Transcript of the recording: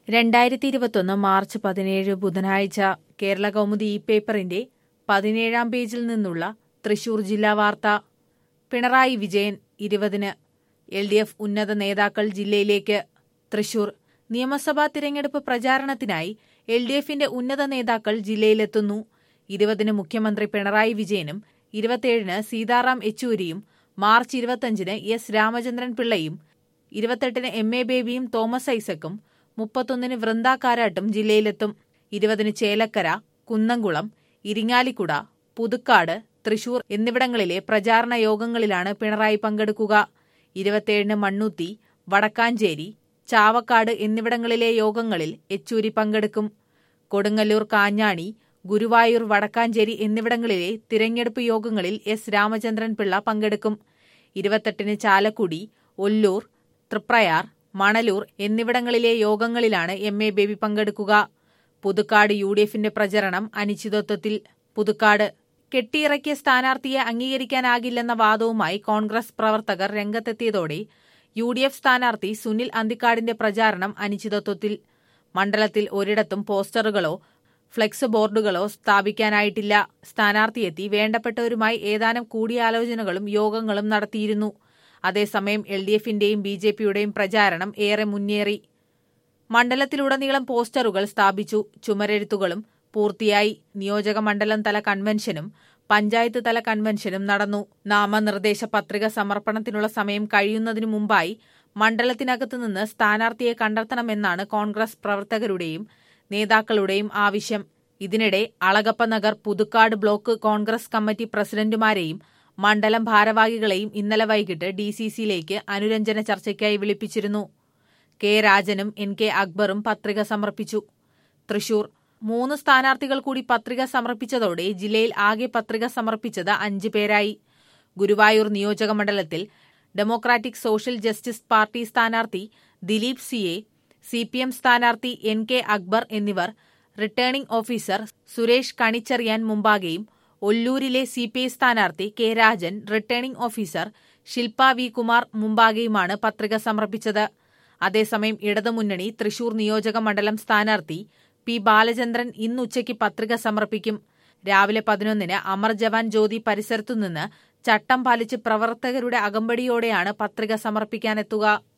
രണ്ടായിരത്തി ഇരുപത്തൊന്ന് മാർച്ച് പതിനേഴ് ബുധനാഴ്ച കേരള കൗമുദി ഇ പേപ്പറിന്റെ പതിനേഴാം പേജിൽ നിന്നുള്ള തൃശൂർ ജില്ലാ വാർത്ത പിണറായി വിജയൻ ഇരുപതിന് എൽ ഡി എഫ് ഉന്നത നേതാക്കൾ ജില്ലയിലേക്ക് തൃശൂർ നിയമസഭാ തിരഞ്ഞെടുപ്പ് പ്രചാരണത്തിനായി എൽ ഡി എഫിന്റെ ഉന്നത നേതാക്കൾ ജില്ലയിലെത്തുന്നു ഇരുപതിന് മുഖ്യമന്ത്രി പിണറായി വിജയനും ഇരുപത്തിയേഴിന് സീതാറാം യെച്ചൂരിയും മാർച്ച് ഇരുപത്തഞ്ചിന് എസ് രാമചന്ദ്രൻ പിള്ളയും ഇരുപത്തെട്ടിന് എം എ ബേബിയും തോമസ് ഐസക്കും മുപ്പത്തൊന്നിന് വൃന്ദ കാരാട്ടും ജില്ലയിലെത്തും ഇരുപതിന് ചേലക്കര കുന്നംകുളം ഇരിങ്ങാലിക്കുട പുതുക്കാട് തൃശൂർ എന്നിവിടങ്ങളിലെ പ്രചാരണ യോഗങ്ങളിലാണ് പിണറായി പങ്കെടുക്കുക ഇരുപത്തിയേഴിന് മണ്ണുത്തി വടക്കാഞ്ചേരി ചാവക്കാട് എന്നിവിടങ്ങളിലെ യോഗങ്ങളിൽ യെച്ചൂരി പങ്കെടുക്കും കൊടുങ്ങല്ലൂർ കാഞ്ഞാണി ഗുരുവായൂർ വടക്കാഞ്ചേരി എന്നിവിടങ്ങളിലെ തിരഞ്ഞെടുപ്പ് യോഗങ്ങളിൽ എസ് രാമചന്ദ്രൻ പിള്ള പങ്കെടുക്കും ഇരുപത്തെട്ടിന് ചാലക്കുടി ഒല്ലൂർ തൃപ്രയാർ മണലൂർ എന്നിവിടങ്ങളിലെ യോഗങ്ങളിലാണ് എം എ ബേബി പങ്കെടുക്കുക പുതുക്കാട് യു ഡി എഫിന്റെ പ്രചരണം അനിശ്ചിതത്വത്തിൽ പുതുക്കാട് കെട്ടിയിറക്കിയ സ്ഥാനാർത്ഥിയെ അംഗീകരിക്കാനാകില്ലെന്ന വാദവുമായി കോൺഗ്രസ് പ്രവർത്തകർ രംഗത്തെത്തിയതോടെ യു ഡി എഫ് സ്ഥാനാർത്ഥി സുനിൽ അന്തിക്കാടിന്റെ പ്രചാരണം അനിശ്ചിതത്വത്തിൽ മണ്ഡലത്തിൽ ഒരിടത്തും പോസ്റ്ററുകളോ ഫ്ലെക്സ് ബോർഡുകളോ സ്ഥാപിക്കാനായിട്ടില്ല സ്ഥാനാർത്ഥിയെത്തി വേണ്ടപ്പെട്ടവരുമായി ഏതാനും കൂടിയാലോചനകളും യോഗങ്ങളും നടത്തിയിരുന്നു അതേസമയം എൽ ഡി എഫിന്റെയും ബി ജെ പിയുടെയും പ്രചാരണം ഏറെ മുന്നേറി മണ്ഡലത്തിലുടനീളം പോസ്റ്ററുകൾ സ്ഥാപിച്ചു ചുമരെഴുത്തുകളും പൂർത്തിയായി നിയോജക മണ്ഡലം തല കൺവെൻഷനും പഞ്ചായത്ത് തല കൺവെൻഷനും നടന്നു നാമനിർദ്ദേശ പത്രിക സമർപ്പണത്തിനുള്ള സമയം കഴിയുന്നതിനു മുമ്പായി മണ്ഡലത്തിനകത്തു നിന്ന് സ്ഥാനാർത്ഥിയെ കണ്ടെത്തണമെന്നാണ് കോൺഗ്രസ് പ്രവർത്തകരുടെയും നേതാക്കളുടെയും ആവശ്യം ഇതിനിടെ അളഗപ്പ നഗർ പുതുക്കാട് ബ്ലോക്ക് കോൺഗ്രസ് കമ്മിറ്റി പ്രസിഡന്റുമാരെയും മണ്ഡലം ഭാരവാഹികളെയും ഇന്നലെ വൈകിട്ട് ഡി സി സിയിലേക്ക് അനുരഞ്ജന ചർച്ചയ്ക്കായി വിളിപ്പിച്ചിരുന്നു കെ രാജനും എൻ കെ അക്ബറും പത്രിക സമർപ്പിച്ചു തൃശൂർ മൂന്ന് സ്ഥാനാർത്ഥികൾ കൂടി പത്രിക സമർപ്പിച്ചതോടെ ജില്ലയിൽ ആകെ പത്രിക സമർപ്പിച്ചത് അഞ്ച് പേരായി ഗുരുവായൂർ നിയോജക മണ്ഡലത്തിൽ ഡെമോക്രാറ്റിക് സോഷ്യൽ ജസ്റ്റിസ് പാർട്ടി സ്ഥാനാർത്ഥി ദിലീപ് സിയെ സി പി എം സ്ഥാനാർത്ഥി എൻ കെ അക്ബർ എന്നിവർ റിട്ടേണിംഗ് ഓഫീസർ സുരേഷ് കണിച്ചറിയാൻ മുമ്പാകെയും ഒല്ലൂരിലെ സി പി ഐ സ്ഥാനാർത്ഥി K Rajan returning officer Shilpa V Kumar മുമ്പാകെയുമാണ് പത്രിക സമർപ്പിച്ചത് അതേസമയം ഇടതുമുന്നണി തൃശൂർ നിയോജക മണ്ഡലം സ്ഥാനാർത്ഥി പി ബാലചന്ദ്രൻ ഇന്നുച്ചയ്ക്ക് പത്രിക സമർപ്പിക്കും രാവിലെ പതിനൊന്നിന് അമർ ജവാൻ ജ്യോതി പരിസരത്തുനിന്ന് ചട്ടം പാലിച്ച് പ്രവർത്തകരുടെ അകമ്പടിയോടെയാണ് പത്രിക സമർപ്പിക്കാനെത്തുക